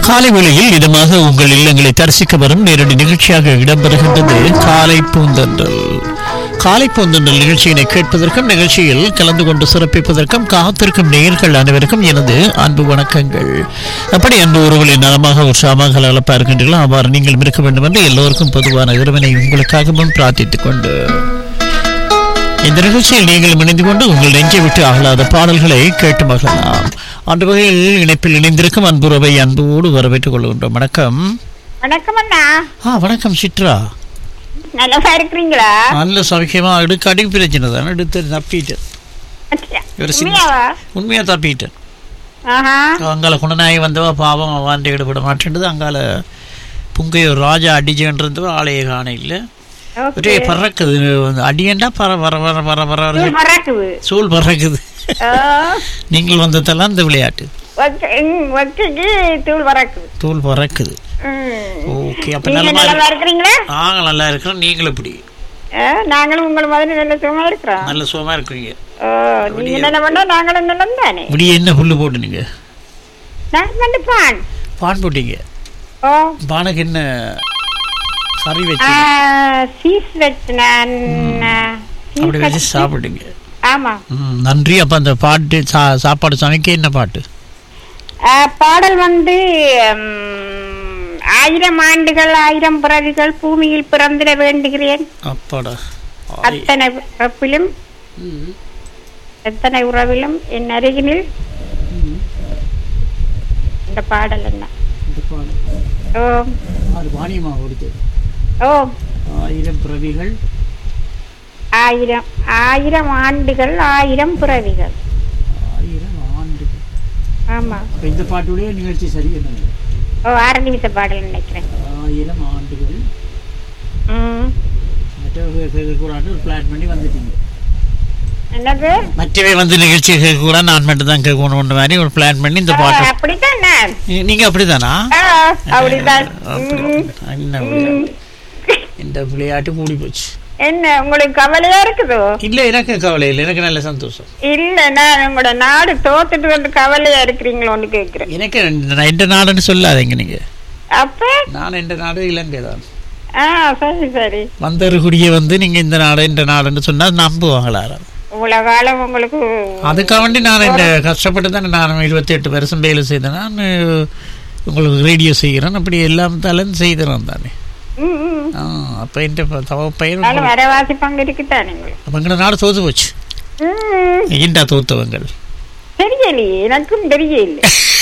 காலை வேளையில் இதமாக உங்கள் இல்லங்களை தரிசிக்க வரும் நேரடி நிகழ்ச்சியாக இடம்பெறுகின்றது காலை பூந்தன்றல் காலை பூந்தன்றல் நிகழ்ச்சியினை கேட்பதற்கும் நிகழ்ச்சியில் கலந்து கொண்டு சிறப்பிப்பதற்கும் காத்திருக்கும் நேயர்கள் அனைவருக்கும் எனது அன்பு வணக்கங்கள் அப்படி அன்பு உறவுகளின் நலமாக உற்சாகமாக அளப்பா இருக்கின்றீர்களோ அவ்வாறு நீங்கள் இருக்க வேண்டும் என்று எல்லோருக்கும் பொதுவான இறைவனை உங்களுக்காகவும் பிரார்த்தித்துக் கொண்டு இந்த நிகழ்ச்சியில் நீங்கள் இணைந்து கொண்டு உங்கள் நெஞ்சை விட்டு அகலாத பாடல்களை கேட்டு மகிழலாம் அந்த வகையில் இணைப்பில் இணைந்திருக்கும் அன்புறவை அன்போடு வரவேற்றுக் கொள்கின்றோம் வணக்கம் வணக்கம் அண்ணா ஆ வணக்கம் சித்ரா நல்லா இருக்கிறீங்களா நல்ல சௌக்கியமா எடுக்க அடி பிரச்சனை தானே எடுத்து தப்பிட்டேன் ஒரு சின்ன- உண்மையாவா உண்மையா தப்பிட்டேன் ஆஹா அங்கால குணநாயகி வந்தவா பாவம் அவாண்டு ஈடுபட மாட்டேன்றது அங்கால புங்கையூர் ராஜா அடிஜன்றதுவா ஆலய காண இல்லை ஒரே பறக்குது வந்து அடியண்டா பற வர வர வர வர வர தூள் பறக்குது சூழ் பறக்குது ஆ, நீங்கள் வந்ததெல்லாம் இந்த விளையாட்டு வக்க- ம், வக்கைக்கு தூள் பறக்குது தூள் பறக்குது ம். ஓகே அப்ப நீங்க நல்ல நல்லா இருக்கிறீங்களா நாங்கள் நல்லா இருக்கிறோம் நீங்களும் இப்படி ஆ, நாங்களும் உங்களை மாதிரி நல்ல சுகமா இருக்கிறோம் நல்ல சுகமா இருக்கிறீங்க ஓ, நீங்க என்ன பண்ணா நாங்களும் நல்லம் தானே இப்படி என்ன புல்லு போட்டுனீங்க நான் வந்து பான் பான் போட்டீங்க ஓ பானுக்கு என்ன கறி ஆ, வச்சு சீஸ் வச்சு நான் ஆ, சீஸ் அப்படி வச்சு வச்சு- சாப்பிட்டீங்க ஆமா ம், நன்றி அப்ப அந்த பாட்டு சா சாப்பாடு சமைக்க என்ன பாட்டு ஆ, பாடல் வந்து ம், ஆயிரம் ஆண்டுகள் ஆயிரம் பிறவிகள் பூமியில் பிறந்திட வேண்டுகிறேன் அப்பாடா ஆய். அத்தனை பிறப்பிலும் ம், எத்தனை உறவிலும் என் அருகினில் இந்த பாடல் என்ன இந்த பாடு. ஓ ஆறு வாணியமா வருது ஓ ஆயிரம் பிறவிகள் ஆயிரம் ஆயிரம் ஆண்டுகள் ஆயிரம் பிறவிகள் ஆயிரம் ஆண்டுகள் ஆமா அப்ப இந்த பாட்டுடைய நிகழ்ச்சி சரி என்ன ஓ ஆரம்பி வித்த பாடல் நினைக்கிறேன் ஆயிரம் ஆண்டுகள் ம் மற்ற கூட பிளான் பண்ணி வந்துட்டீங்க என்னது மற்றவை வந்து நிகழ்ச்சி கேட்க கூட நான் மட்டும் தான் கேட்கணுன்ற மாதிரி ஒரு பிளான் பண்ணி இந்த ஆ, பாட்டு அப்படித்தான் நான் நீ- நீங்க அப்படிதானா ஆ, அப்படித்தான் அப்படி. ம். என்ன விளையாட்டு இந்த விளையாட்டு கூடி போச்சு என்ன உங்களுக்கு கவலையா இருக்குதோ இல்ல எனக்கு கவலை இல்லை எனக்கு நல்ல சந்தோஷம் இல்ல நான் உங்களோட நாடு தோத்துட்டு வந்து கவலையா இருக்கிறீங்களோன்னு கேக்குறேன் எனக்கு இந்த- எந்த நாடுன்னு சொல்லாதீங்க நீங்க அப்ப நான் எந்த நாடு இலங்கை தான் ஆ சரி சரி வந்தருக்குடிய வந்து நீங்க இந்த நாடு இந்த நாடுன்னு சொன்னா நம்புவாங்களா இவ்வளவு காலம் உங்களுக்கு அதுக்காக வேண்டி நான் இந்த கஷ்டப்பட்டு தான் நான் இருபத்தி எட்டு வருஷம் வேலை செய்தேன் நான் உங்களுக்கு ரேடியோ செய்கிறேன் அப்படி எல்லாம் தலன் செய்கிறேன் தானே ம், ம். ஆ, அப்ப என்ற தவ பயிர் அதனால வரவாசி பங்கு இருக்குதானே உங்களுக்கு அப்ப எங்க நாடு தோத்து போச்சு ம், ஏண்டா தோத்தவங்கள் தெரியலையே எனக்கும் தெரியல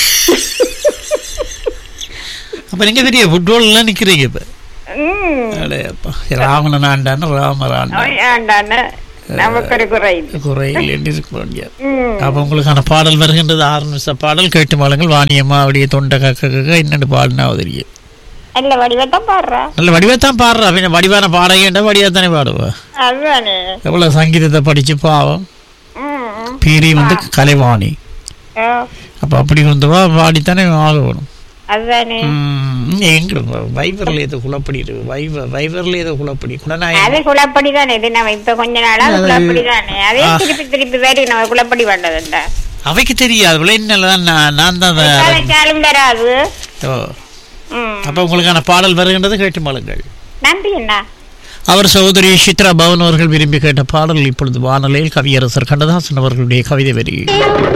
அப்ப நீங்க தெரிய ஃபுட்பால் எல்லாம் நிக்கிறீங்க இப்ப ம். அடையப்பா ராவணன் ஆண்டான ராமர் ஆண்டான் ஆண்டான நமக்கு ஒரு குறை இது. குறையில் என்று இருக்க முடியாது ம். அப்ப உங்களுக்கான பாடல் வருகின்றது ஆறு நிமிஷ பாடல் கேட்டு மாளுங்கள் வாணியம்மா அப்படியே தொண்டை கக்க கக்க என்னென்னு பாடினா தெரியும் நல்ல வடிவத்தான் பாடுறா நல்ல வடிவத்தான் பாடுறா பின்ன வடிவான பாடகேண்டா வடிவா தானே பாடுவா அதுதானே எவ்வளவு சங்கீதத்தை படிச்சு பாவம் ம். பீரி வந்து கலைவாணி ஓ, அப்ப அப்படி வந்தவா பாடித்தானே ஆகணும் அதுதானே ம், எங்க வைபர்ல ஏதோ குழப்படி இருக்கு வைப வைபர்ல ஏதோ குழப்படி குணநாயகம் அது குழப்படி தானே இது நம்ம இப்ப கொஞ்ச நாளா அது குழப்படி தானே அதே திருப்பி திருப்பி வேறு நம்ம குழப்படி வேண்டதுண்டா அவைக்கு தெரியாது விளைநிலை நான் நான் தான் அதை- வச்சாலும் வராது ஓ ம். அப்ப உங்களுக்கான பாடல் வருகின்றது கேட்டு மாளுங்கள் நன்றி அண்ணா அவர் சகோதரி சித்ரா பவன் அவர்கள் விரும்பி கேட்ட பாடல் இப்பொழுது வானொலியில் கவியரசர் கண்ணதாசன் அவர்களுடைய கவிதை வரி